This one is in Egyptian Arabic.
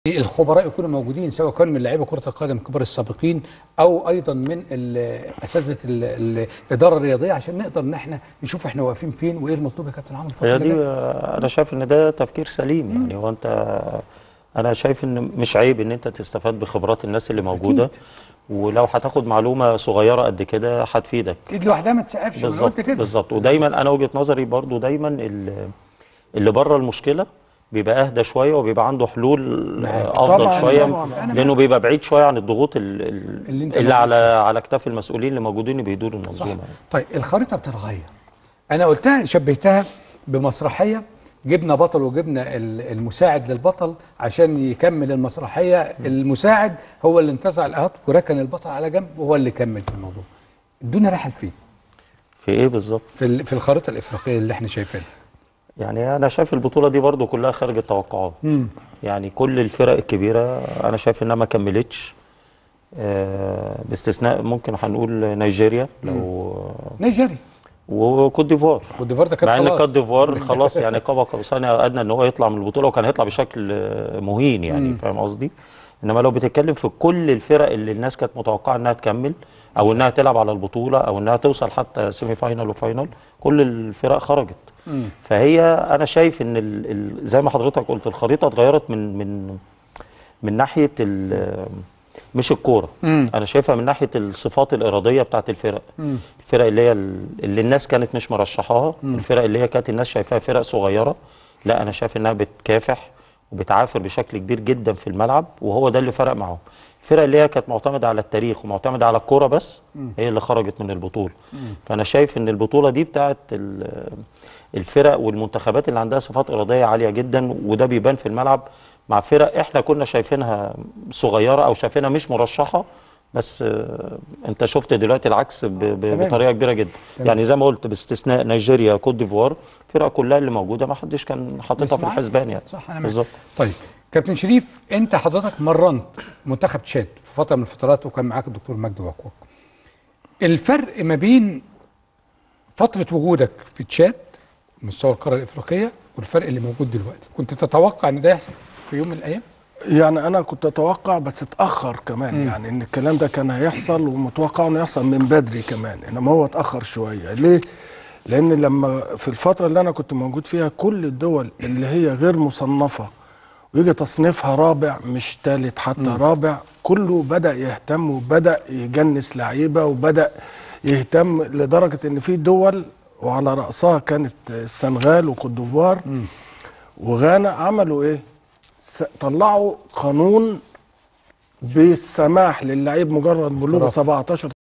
الخبراء يكونوا موجودين سواء كانوا من لاعيبه كره القدم كبار السابقين او ايضا من ال- اساتذه ال- الاداره الرياضيه عشان نقدر ان احنا نشوف احنا واقفين فين وايه المطلوب يا كابتن عمرو الفتره هي اللي دي جايه آه، انا شايف ان ده تفكير سليم يعني هو انت انا شايف ان مش عيب ان انت تستفاد بخبرات الناس اللي موجوده أكيد. ولو هتاخد معلومه صغيره قد كده هتفيدك ايد لوحدها ما تسقفش انا بالظبط قلت كده بالظبط ودايما انا وجهه نظري برضو دايما ال- اللي بره المشكله بيبقى اهدى شويه وبيبقى عنده حلول معاك. آه، افضل طبعاً، شويه طبعاً. لانه بيبقى بعيد شويه عن الضغوط ال- اللي اللي, أنت اللي موجود على على اكتاف المسؤولين اللي موجودين بيدوروا صح المنظومه يعني. طيب الخريطه بتتغير انا قلتها شبهتها بمسرحيه جبنا بطل وجبنا ال- المساعد للبطل عشان يكمل المسرحيه المساعد هو اللي انتزع الاهات وركن البطل على جنب وهو اللي كمل في الموضوع الدنيا رايحه لفين في ايه بالظبط في ال- في الخريطه الافريقيه اللي احنا شايفينها يعني انا شايف البطوله دي برضو كلها خارج التوقعات يعني كل الفرق الكبيره انا شايف انها ما كملتش آه، باستثناء ممكن هنقول نيجيريا لو نيجيريا وكوت ديفوار والديفار ده كانت مع ان خلاص كوت ديفوار خلاص يعني قاب قوسين او ادنى ان هو يطلع من البطوله وكان هيطلع بشكل آه، مهين يعني فاهم قصدي انما لو بتتكلم في كل الفرق اللي الناس كانت متوقعه انها تكمل او انها تلعب على البطوله او انها توصل حتى سيمي فاينال وفاينال كل الفرق خرجت فهي انا شايف ان ال ال زي ما حضرتك قلت الخريطه اتغيرت من من من ناحيه ال- مش الكوره انا شايفها من ناحيه الصفات الاراديه بتاعت الفرق الفرق اللي هي ال- اللي الناس كانت مش مرشحاها الفرق اللي هي كانت الناس شايفاها فرق صغيره لا انا شايف انها بتكافح وبتعافر بشكل كبير جدا في الملعب وهو ده اللي فرق معاهم الفرق اللي هي كانت معتمده على التاريخ ومعتمده على الكوره بس هي اللي خرجت من البطوله فانا شايف ان البطوله دي بتاعت ال- الفرق والمنتخبات اللي عندها صفات اراديه عاليه جدا وده بيبان في الملعب مع فرق احنا كنا شايفينها صغيره او شايفينها مش مرشحه بس آه، انت شفت دلوقتي العكس ب- ب- تمام. بطريقه كبيره جدا تمام. يعني زي ما قلت باستثناء نيجيريا كوت ديفوار الفرق كلها اللي موجوده ما حدش كان حاططها في اسمعك. الحسبان يعني صح انا معاك. بالظبط طيب كابتن شريف انت حضرتك مرنت منتخب تشاد في فتره من الفترات وكان معاك الدكتور مجدي وكوك الفرق ما بين فتره وجودك في تشاد مستوى القاره الافريقيه والفرق اللي موجود دلوقتي كنت تتوقع ان ده يحصل في يوم من الايام يعني انا كنت اتوقع بس اتاخر كمان مم. يعني ان الكلام ده كان هيحصل ومتوقع انه يحصل من بدري كمان انما هو اتاخر شويه ليه لان لما في الفتره اللي انا كنت موجود فيها كل الدول اللي هي غير مصنفه ويجي تصنيفها رابع مش ثالث حتى رابع كله بدا يهتم وبدا يجنس لعيبه وبدا يهتم لدرجه ان في دول وعلى راسها كانت السنغال وكوت ديفوار وغانا عملوا ايه س- طلعوا قانون بالسماح للعيب مجرد بلوغ احتراف. 17